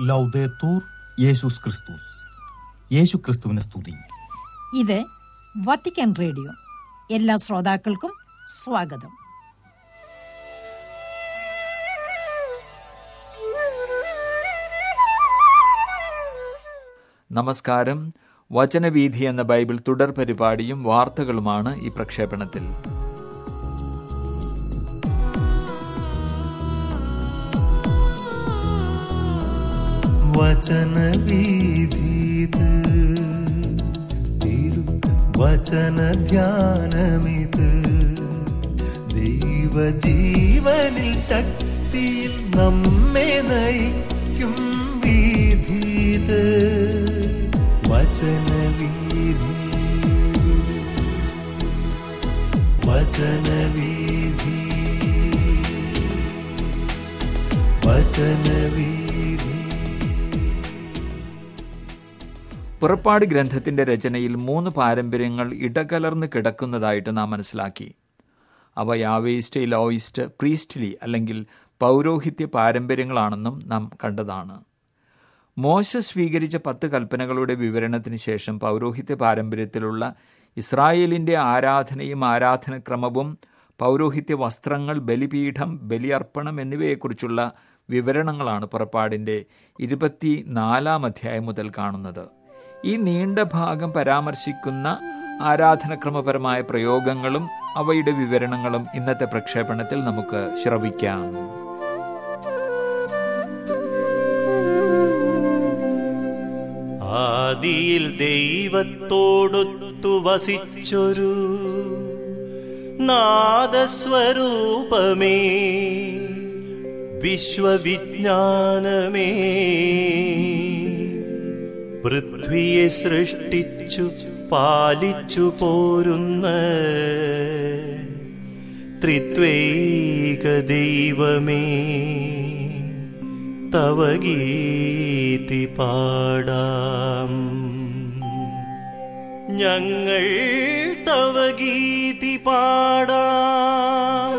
ലൗദേത്തൂർ യേശുസ് ക്രിസ്തുസ് യേശു ക്രിസ്തുവിനെ സ്തുതി ഇത് വത്തിക്കാൻ റേഡിയോ എല്ലാ ശ്രോതാക്കൾക്കും സ്വാഗതം നമസ്കാരം വചനവീഥി എന്ന ബൈബിൾ തുടർ പരിപാടിയും വാർത്തകളുമാണ് ഈ പ്രക്ഷേപണത്തിൽ വചനവീഥീത് തിരു വചനധ്യാനമിത് ദൈവജീവനിൽ ശക്തിയിൽ നമ്മെ നയിക്കും വീഥീത് വചനവീഥി വചനവീഥി വചനവീഥി പുറപ്പാട് ഗ്രന്ഥത്തിന്റെ രചനയിൽ മൂന്ന് പാരമ്പര്യങ്ങൾ ഇടകലർന്ന് കിടക്കുന്നതായിട്ട് നാം മനസ്സിലാക്കി അവ യാവേസ്റ്റ് ലോയിസ്റ്റ് പ്രീസ്റ്റ്ലി അല്ലെങ്കിൽ പൗരോഹിത്യ പാരമ്പര്യങ്ങളാണെന്നും നാം കണ്ടതാണ് മോശ സ്വീകരിച്ച പത്ത് കൽപ്പനകളുടെ വിവരണത്തിന് ശേഷം പൗരോഹിത്യ പാരമ്പര്യത്തിലുള്ള ഇസ്രായേലിന്റെ ആരാധനയും ആരാധനക്രമവും പൗരോഹിത്യ വസ്ത്രങ്ങൾ ബലിപീഠം ബലിയർപ്പണം എന്നിവയെക്കുറിച്ചുള്ള വിവരണങ്ങളാണ് പുറപ്പാടിന്റെ ഇരുപത്തി നാലാം അധ്യായം മുതൽ കാണുന്നത് ഈ നീണ്ട ഭാഗം പരാമർശിക്കുന്ന ആരാധനക്രമപരമായ പ്രയോഗങ്ങളും അവയുടെ വിവരണങ്ങളും ഇന്നത്തെ പ്രക്ഷേപണത്തിൽ നമുക്ക് ശ്രവിക്കാം ആദിയിൽ ദൈവത്തോടൊത്തു വസിച്ചൊരു നാദസ്വരൂപമേ വിശ്വവിജ്ഞാനമേ പൃഥ്വിയെ സൃഷ്ടിച്ചു പാലിച്ചു പോരുന്ന ത്രിത്വൈക ദൈവമേ തവ ഗീതി പാടാം ഞങ്ങൾ തവ ഗീതി പാടാം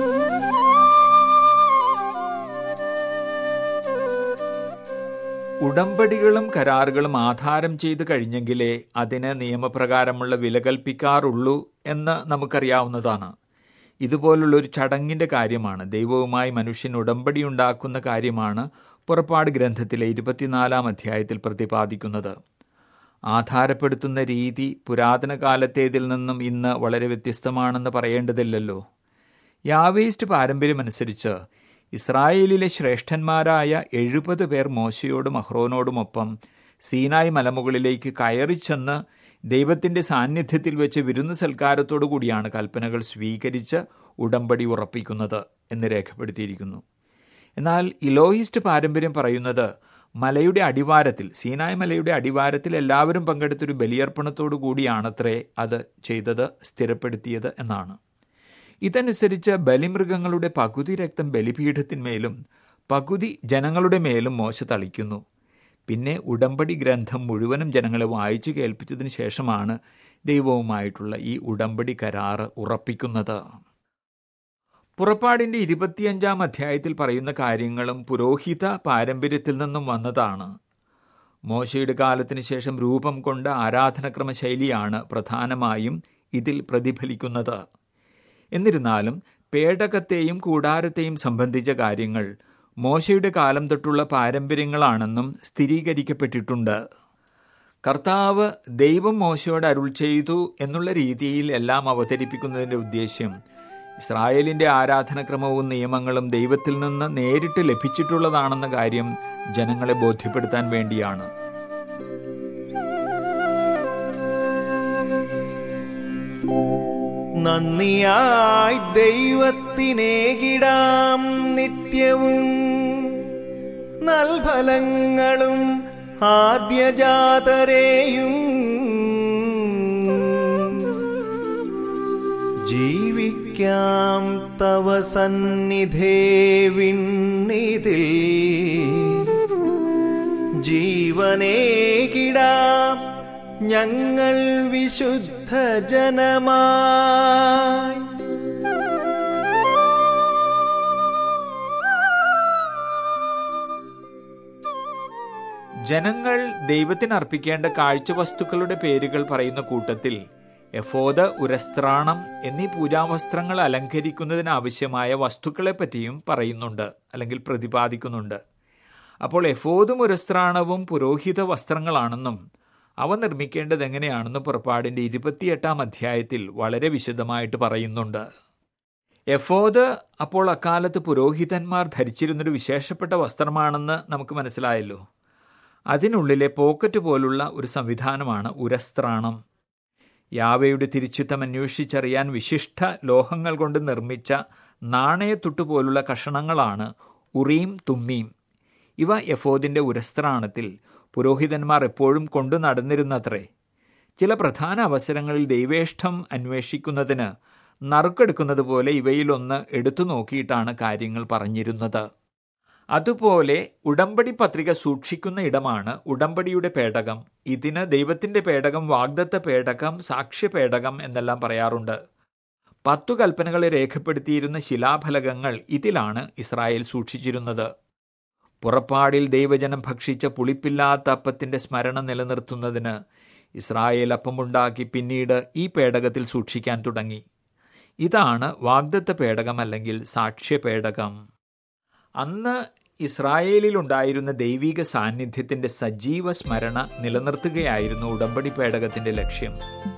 ഉടമ്പടികളും കരാറുകളും ആധാരം ചെയ്തു കഴിഞ്ഞെങ്കിലേ അതിന് നിയമപ്രകാരമുള്ള വില കൽപ്പിക്കാറുള്ളൂ എന്ന് നമുക്കറിയാവുന്നതാണ് ഇതുപോലുള്ള ഒരു ചടങ്ങിന്റെ കാര്യമാണ് ദൈവവുമായി മനുഷ്യൻ ഉടമ്പടി ഉണ്ടാക്കുന്ന കാര്യമാണ് പുറപ്പാട് ഗ്രന്ഥത്തിലെ ഇരുപത്തിനാലാം അധ്യായത്തിൽ പ്രതിപാദിക്കുന്നത് ആധാരപ്പെടുത്തുന്ന രീതി പുരാതന കാലത്തേതിൽ നിന്നും ഇന്ന് വളരെ വ്യത്യസ്തമാണെന്ന് പറയേണ്ടതില്ലല്ലോ യാവേസ്റ്റ് പാരമ്പര്യമനുസരിച്ച് ഇസ്രായേലിലെ ശ്രേഷ്ഠന്മാരായ എഴുപത് പേർ മോശയോടും അഹ്റോനോടുമൊപ്പം സീനായ് മലമുകളിലേക്ക് കയറിച്ചെന്ന് ദൈവത്തിന്റെ സാന്നിധ്യത്തിൽ വെച്ച് വിരുന്ന് സൽക്കാരത്തോടു കൂടിയാണ് കൽപ്പനകൾ സ്വീകരിച്ച് ഉടമ്പടി ഉറപ്പിക്കുന്നത് എന്ന് രേഖപ്പെടുത്തിയിരിക്കുന്നു എന്നാൽ ഇലോയിസ്റ്റ് പാരമ്പര്യം പറയുന്നത് മലയുടെ അടിവാരത്തിൽ സീനായ് മലയുടെ അടിവാരത്തിൽ എല്ലാവരും പങ്കെടുത്തൊരു ബലിയർപ്പണത്തോടു കൂടിയാണത്രേ അത് ചെയ്തത് സ്ഥിരപ്പെടുത്തിയത് എന്നാണ് ഇതനുസരിച്ച് ബലിമൃഗങ്ങളുടെ പകുതി രക്തം ബലിപീഠത്തിന്മേലും പകുതി ജനങ്ങളുടെ മേലും മോശ തളിക്കുന്നു പിന്നെ ഉടമ്പടി ഗ്രന്ഥം മുഴുവനും ജനങ്ങളെ വായിച്ചു കേൾപ്പിച്ചതിന് ശേഷമാണ് ദൈവവുമായിട്ടുള്ള ഈ ഉടമ്പടി കരാറ് ഉറപ്പിക്കുന്നത് പുറപ്പാടിന്റെ ഇരുപത്തിയഞ്ചാം അധ്യായത്തിൽ പറയുന്ന കാര്യങ്ങളും പുരോഹിത പാരമ്പര്യത്തിൽ നിന്നും വന്നതാണ് മോശയുടെ കാലത്തിന് ശേഷം രൂപം കൊണ്ട ആരാധനക്രമ ശൈലിയാണ് പ്രധാനമായും ഇതിൽ പ്രതിഫലിക്കുന്നത് എന്നിരുന്നാലും പേടകത്തെയും കൂടാരത്തെയും സംബന്ധിച്ച കാര്യങ്ങൾ മോശയുടെ കാലം തൊട്ടുള്ള പാരമ്പര്യങ്ങളാണെന്നും സ്ഥിരീകരിക്കപ്പെട്ടിട്ടുണ്ട് കർത്താവ് ദൈവം മോശയോട് അരുൾ ചെയ്തു എന്നുള്ള രീതിയിൽ എല്ലാം അവതരിപ്പിക്കുന്നതിന്റെ ഉദ്ദേശ്യം ഇസ്രായേലിന്റെ ആരാധനക്രമവും നിയമങ്ങളും ദൈവത്തിൽ നിന്ന് നേരിട്ട് ലഭിച്ചിട്ടുള്ളതാണെന്ന കാര്യം ജനങ്ങളെ ബോധ്യപ്പെടുത്താൻ വേണ്ടിയാണ് നന്ദിയായി ദൈവത്തിനേകിടാം നിത്യവും നൽഫലങ്ങളും ആദ്യജാതരെയും ജീവിക്കാം തവ സന്നിധേ വിണ്ണിതിൽ ജീവനേകിടാം ഞങ്ങൾ വിശുദ്ധ ജനമായി ജനങ്ങൾ ദൈവത്തിന് അർപ്പിക്കേണ്ട കാഴ്ചവസ്തുക്കളുടെ പേരുകൾ പറയുന്ന കൂട്ടത്തിൽ എഫോദ് ഉരസ്ത്രാണം എന്നീ പൂജാവസ്ത്രങ്ങൾ അലങ്കരിക്കുന്നതിനാവശ്യമായ വസ്തുക്കളെ പറ്റിയും പറയുന്നുണ്ട് അല്ലെങ്കിൽ പ്രതിപാദിക്കുന്നുണ്ട് അപ്പോൾ എഫോദും ഉരസ്ത്രാണവും പുരോഹിത വസ്ത്രങ്ങളാണെന്നും അവ നിർമ്മിക്കേണ്ടത് എങ്ങനെയാണെന്ന് പുറപ്പാടിന്റെ ഇരുപത്തിയെട്ടാം അധ്യായത്തിൽ വളരെ വിശദമായിട്ട് പറയുന്നുണ്ട് എഫോദ് അപ്പോൾ അക്കാലത്ത് പുരോഹിതന്മാർ ധരിച്ചിരുന്നൊരു വിശേഷപ്പെട്ട വസ്ത്രമാണെന്ന് നമുക്ക് മനസ്സിലായല്ലോ അതിനുള്ളിലെ പോക്കറ്റ് പോലുള്ള ഒരു സംവിധാനമാണ് ഉരസ്ത്രാണം യാവയുടെ തിരിച്ചുത്തം അന്വേഷിച്ചറിയാൻ വിശിഷ്ട ലോഹങ്ങൾ കൊണ്ട് നിർമ്മിച്ച നാണയത്തുട്ട് പോലുള്ള കഷണങ്ങളാണ് ഉറീം തുമ്മീം ഇവ എഫോദിന്റെ ഉരസ്ത്രാണത്തിൽ പുരോഹിതന്മാർ എപ്പോഴും കൊണ്ടു നടന്നിരുന്നത്രേ ചില പ്രധാന അവസരങ്ങളിൽ ദൈവേഷ്ടം അന്വേഷിക്കുന്നതിന് നറുക്കെടുക്കുന്നത് പോലെ ഇവയിലൊന്ന് എടുത്തു നോക്കിയിട്ടാണ് കാര്യങ്ങൾ പറഞ്ഞിരുന്നത് അതുപോലെ ഉടമ്പടി പത്രിക സൂക്ഷിക്കുന്ന ഇടമാണ് ഉടമ്പടിയുടെ പേടകം ഇതിന് ദൈവത്തിന്റെ പേടകം വാഗ്ദത്ത പേടകം സാക്ഷ്യ പേടകം എന്നെല്ലാം പറയാറുണ്ട് പത്തു കൽപ്പനകളെ രേഖപ്പെടുത്തിയിരുന്ന ശിലാഫലകങ്ങൾ ഇതിലാണ് ഇസ്രായേൽ സൂക്ഷിച്ചിരുന്നത് പുറപ്പാടിൽ ദൈവജനം ഭക്ഷിച്ച പുളിപ്പില്ലാത്ത അപ്പത്തിന്റെ സ്മരണ നിലനിർത്തുന്നതിന് ഇസ്രായേൽ അപ്പമുണ്ടാക്കി പിന്നീട് ഈ പേടകത്തിൽ സൂക്ഷിക്കാൻ തുടങ്ങി ഇതാണ് വാഗ്ദത്ത പേടകം അല്ലെങ്കിൽ സാക്ഷ്യ പേടകം അന്ന് ഇസ്രായേലിൽ ഉണ്ടായിരുന്ന ദൈവിക സാന്നിധ്യത്തിന്റെ സജീവ സ്മരണ നിലനിർത്തുകയായിരുന്നു ഉടമ്പടി പേടകത്തിന്റെ ലക്ഷ്യം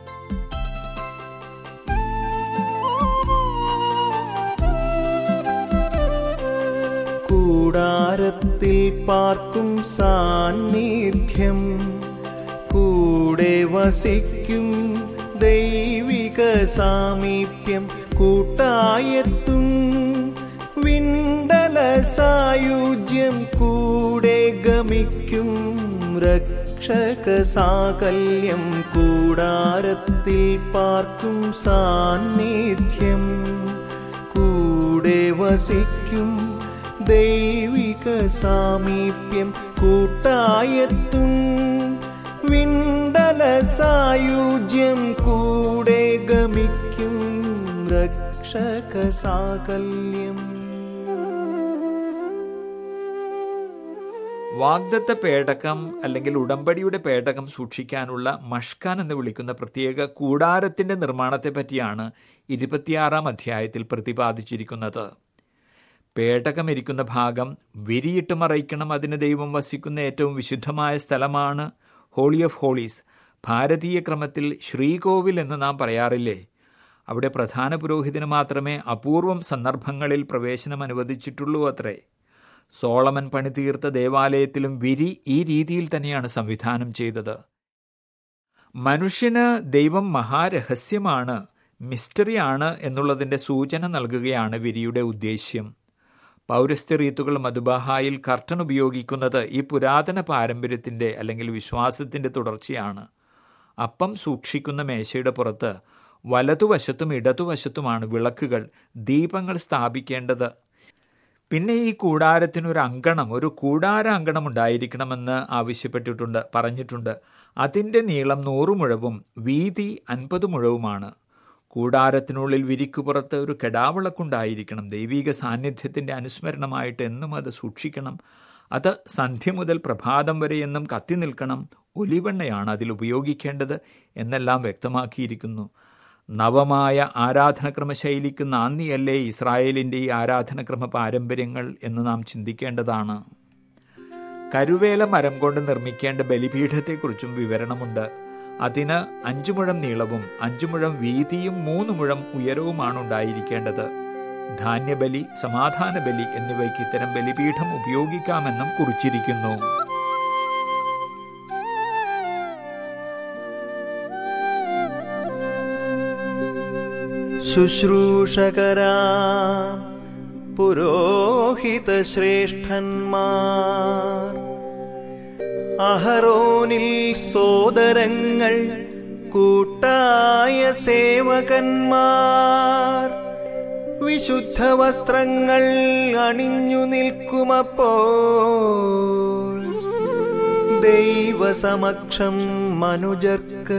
കൂടാരത്തിൽ പാർക്കും സാന്നിധ്യം കൂടെ വസിക്കും ദൈവിക സാമീപ്യം കൂട്ടായെത്തും വിണ്ടല സായുജ്യം കൂടെ ഗമിക്കും രക്ഷക സാകല്യം കൂടാരത്തിൽ പാർക്കും സാന്നിധ്യം കൂടെ വസിക്കും ദൈവിക സാമീപ്യം കൂട്ടായെത്തും വിണ്ടല സായുജ്യം കൂടെ ഗമിക്കും രക്ഷക സാകല്യം വാഗ്ദത്ത പേടകം അല്ലെങ്കിൽ ഉടമ്പടിയുടെ പേടകം സൂക്ഷിക്കാനുള്ള മഷ്കാൻ എന്ന് വിളിക്കുന്ന പ്രത്യേക കൂടാരത്തിന്റെ നിർമ്മാണത്തെ പറ്റിയാണ് ഇരുപത്തിയാറാം അധ്യായത്തിൽ പ്രതിപാദിച്ചിരിക്കുന്നത് പേടകം ഇരിക്കുന്ന ഭാഗം വിരിയിട്ട് മറയ്ക്കണം അതിന് ദൈവം വസിക്കുന്ന ഏറ്റവും വിശുദ്ധമായ സ്ഥലമാണ് ഹോളി ഓഫ് ഹോളീസ് ഭാരതീയ ക്രമത്തിൽ ശ്രീകോവിൽ എന്ന് നാം പറയാറില്ലേ അവിടെ പ്രധാന പുരോഹിതന് മാത്രമേ അപൂർവം സന്ദർഭങ്ങളിൽ പ്രവേശനം അനുവദിച്ചിട്ടുള്ളൂ അത്രേ സോളമൻ പണിതീർത്ത ദേവാലയത്തിലും വിരി ഈ രീതിയിൽ തന്നെയാണ് സംവിധാനം ചെയ്തത് മനുഷ്യന് ദൈവം മഹാരഹസ്യമാണ് മിസ്റ്ററിയാണ് എന്നുള്ളതിന്റെ സൂചന നൽകുകയാണ് വിരിയുടെ ഉദ്ദേശ്യം പൗരസ്ത്യ റീത്തുകൾ മധുബഹായിൽ കർട്ടൻ ഉപയോഗിക്കുന്നത് ഈ പുരാതന പാരമ്പര്യത്തിന്റെ അല്ലെങ്കിൽ വിശ്വാസത്തിന്റെ തുടർച്ചയാണ് അപ്പം സൂക്ഷിക്കുന്ന മേശയുടെ പുറത്ത് വലതുവശത്തും ഇടതുവശത്തുമാണ് വിളക്കുകൾ ദീപങ്ങൾ സ്ഥാപിക്കേണ്ടത് പിന്നെ ഈ കൂടാരത്തിന് ഒരു അങ്കണം ഒരു കൂടാര അങ്കണം ഉണ്ടായിരിക്കണമെന്ന് ആവശ്യപ്പെട്ടിട്ടുണ്ട് പറഞ്ഞിട്ടുണ്ട് അതിൻ്റെ നീളം നൂറ് മുഴവും വീതി അൻപത് മുഴവുമാണ് കൂടാരത്തിനുള്ളിൽ വിരിക്കുപുറത്ത് ഒരു കെടാവിളക്കുണ്ടായിരിക്കണം ദൈവിക സാന്നിധ്യത്തിൻ്റെ അനുസ്മരണമായിട്ട് എന്നും അത് സൂക്ഷിക്കണം അത് സന്ധ്യ മുതൽ പ്രഭാതം വരെ എന്നും കത്തി നിൽക്കണം ഒലിവെണ്ണയാണ് അതിൽ ഉപയോഗിക്കേണ്ടത് എന്നെല്ലാം വ്യക്തമാക്കിയിരിക്കുന്നു നവമായ ആരാധനക്രമ ശൈലിക്ക് നാന്ദിയല്ലേ ഇസ്രായേലിൻ്റെ ഈ ആരാധനക്രമ പാരമ്പര്യങ്ങൾ എന്ന് നാം ചിന്തിക്കേണ്ടതാണ് കരുവേല മരം കൊണ്ട് നിർമ്മിക്കേണ്ട ബലിപീഠത്തെക്കുറിച്ചും വിവരണമുണ്ട് അതിന് അഞ്ചു മുഴം നീളവും അഞ്ചു മുഴം വീതിയും മൂന്ന് മുഴം ഉയരവുമാണ് ഉണ്ടായിരിക്കേണ്ടത് ധാന്യബലി സമാധാന ബലി എന്നിവയ്ക്ക് ഇത്തരം ബലിപീഠം ഉപയോഗിക്കാമെന്നും കുറിച്ചിരിക്കുന്നു ശുശ്രൂഷകരാ പുരോഹിത ശ്രേഷ്ഠന്മാർ അഹറോനിൽ സോദരങ്ങൾ കൂട്ടായ സേവകന്മാർ വിശുദ്ധ വസ്ത്രങ്ങൾ അണിഞ്ഞു നിൽക്കുമപ്പോൾ ദൈവസമക്ഷം മനുജർക്ക്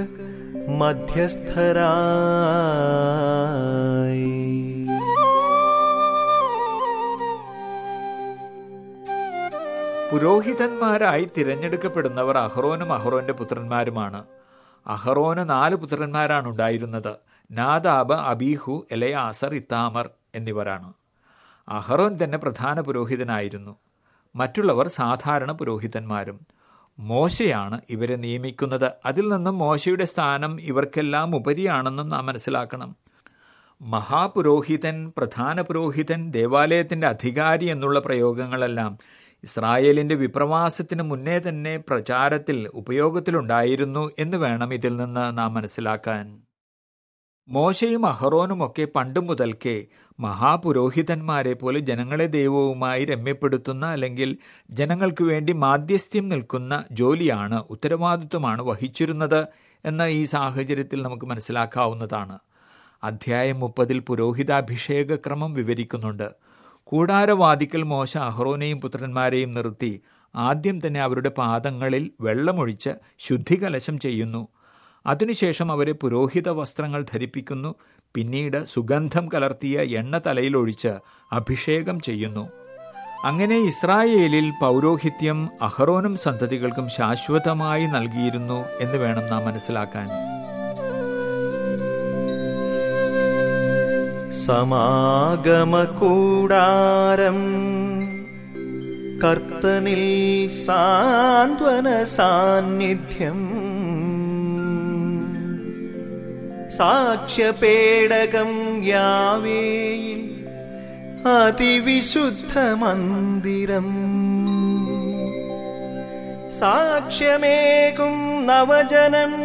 മധ്യസ്ഥരായി പുരോഹിതന്മാരായി തിരഞ്ഞെടുക്കപ്പെടുന്നവർ അഹ്റോനും അഹ്റോന്റെ പുത്രന്മാരുമാണ് അഹ്റോന് നാല് പുത്രന്മാരാണ് ഉണ്ടായിരുന്നത് നാദാബ് അബീഹു എലയാസർ ഇത്താമർ എന്നിവരാണ് അഹ്റോൻ തന്നെ പ്രധാന പുരോഹിതനായിരുന്നു മറ്റുള്ളവർ സാധാരണ പുരോഹിതന്മാരും മോശയാണ് ഇവരെ നിയമിക്കുന്നത് അതിൽ നിന്നും മോശയുടെ സ്ഥാനം ഇവർക്കെല്ലാം ഉപരിയാണെന്നും നാം മനസ്സിലാക്കണം മഹാപുരോഹിതൻ പ്രധാന പുരോഹിതൻ ദേവാലയത്തിന്റെ അധികാരി എന്നുള്ള പ്രയോഗങ്ങളെല്ലാം ഇസ്രായേലിന്റെ വിപ്രവാസത്തിന് മുന്നേ തന്നെ പ്രചാരത്തിൽ ഉപയോഗത്തിലുണ്ടായിരുന്നു എന്ന് വേണം ഇതിൽ നിന്ന് നാം മനസ്സിലാക്കാൻ മോശയും അഹറോനുമൊക്കെ പണ്ടു മുതൽക്കേ മഹാപുരോഹിതന്മാരെ പോലെ ജനങ്ങളെ ദൈവവുമായി രമ്യപ്പെടുത്തുന്ന അല്ലെങ്കിൽ ജനങ്ങൾക്ക് വേണ്ടി മാധ്യസ്ഥ്യം നിൽക്കുന്ന ജോലിയാണ് ഉത്തരവാദിത്വമാണ് വഹിച്ചിരുന്നത് എന്ന ഈ സാഹചര്യത്തിൽ നമുക്ക് മനസ്സിലാക്കാവുന്നതാണ് അധ്യായം മുപ്പതിൽ പുരോഹിതാഭിഷേക ക്രമം വിവരിക്കുന്നുണ്ട് കൂടാരവാദിക്കൽ മോശ അഹ്റോനെയും പുത്രന്മാരെയും നിർത്തി ആദ്യം തന്നെ അവരുടെ പാദങ്ങളിൽ വെള്ളമൊഴിച്ച് ശുദ്ധികലശം ചെയ്യുന്നു അതിനുശേഷം അവരെ പുരോഹിത വസ്ത്രങ്ങൾ ധരിപ്പിക്കുന്നു പിന്നീട് സുഗന്ധം കലർത്തിയ എണ്ണ തലയിലൊഴിച്ച് അഭിഷേകം ചെയ്യുന്നു അങ്ങനെ ഇസ്രായേലിൽ പൗരോഹിത്യം അഹറോനും സന്തതികൾക്കും ശാശ്വതമായി നൽകിയിരുന്നു എന്ന് വേണം നാം മനസ്സിലാക്കാൻ സമാഗമകൂടാരം കർത്തനിൽ സാന്ത്വന സാന്നിധ്യം സാക്ഷ്യപേടകം യാവേയിൽ അതിവിശുദ്ധ മന്ദിരം സാക്ഷ്യമേകും നവജനം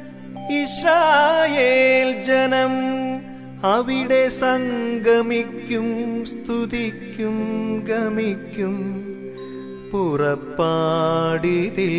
ഇസ്രായേൽ ജനം അവിടെ സംഗമിക്കും സ്തുതിക്കും ഗമിക്കും പുറപ്പാടിതിൽ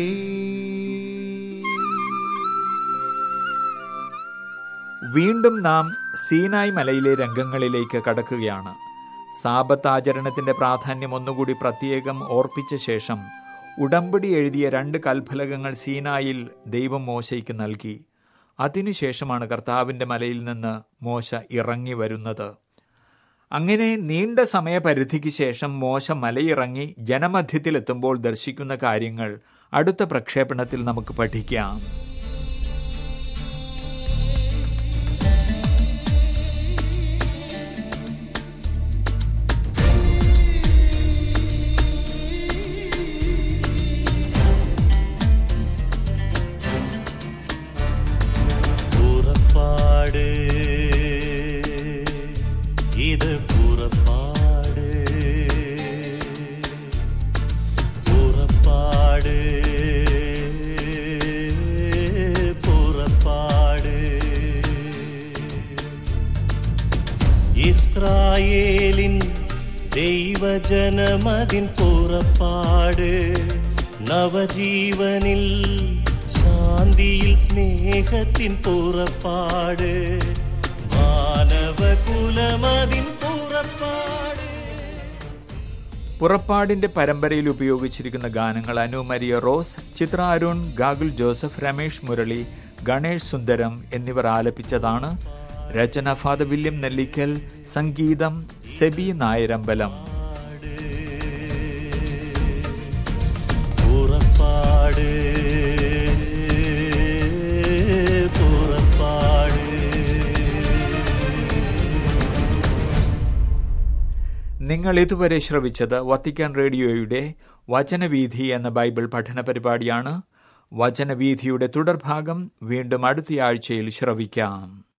വീണ്ടും നാം സീനായ് മലയിലെ രംഗങ്ങളിലേക്ക് കടക്കുകയാണ് സാബത്ത് ആചരണത്തിന്റെ പ്രാധാന്യം ഒന്നുകൂടി പ്രത്യേകം ഓർപ്പിച്ച ശേഷം ഉടമ്പടി എഴുതിയ രണ്ട് കൽഫലകങ്ങൾ സീനായിൽ ദൈവം മോശയ്ക്ക് നൽകി അതിനുശേഷമാണ് കർത്താവിന്റെ മലയിൽ നിന്ന് മോശ ഇറങ്ങി വരുന്നത് അങ്ങനെ നീണ്ട സമയപരിധിക്ക് ശേഷം മോശ മലയിറങ്ങി ജനമധ്യത്തിലെത്തുമ്പോൾ ദർശിക്കുന്ന കാര്യങ്ങൾ അടുത്ത പ്രക്ഷേപണത്തിൽ നമുക്ക് പഠിക്കാം പുറപ്പാട് ഇത് പുറപ്പാട് പുറപ്പാട് പുറപ്പാട് ഇസ്രായേലിൻ ദൈവജനമതിൻ പുറപ്പാട് നവജീവനിൽ ശാന്തിയിൽ സ്നേഹത്തിൻ പുറപ്പാട് മാനവകുലമതിൻ പുറപ്പാട് പുറപ്പാടിന്റെ പരമ്പരയിൽ ഉപയോഗിച്ചിരിക്കുന്ന ഗാനങ്ങൾ അനു മരിയ റോസ് ചിത്ര അരുൺ ഗാഗുൽ ജോസഫ് രമേഷ് മുരളി ഗണേഷ് സുന്ദരം എന്നിവർ ആലപിച്ചതാണ് രചന ഫാദർ വില്യം നെല്ലിക്കൽ സംഗീതം സെബി നായരമ്പലം പുറപ്പാട് പുറപ്പാട് നിങ്ങൾ ഇതുവരെ ശ്രവിച്ചത് വത്തിക്കാൻ റേഡിയോയുടെ വചനവീഥി എന്ന ബൈബിൾ പഠന പരിപാടിയാണ് വചനവീഥിയുടെ തുടർഭാഗം വീണ്ടും അടുത്തയാഴ്ചയിൽ ശ്രവിക്കാം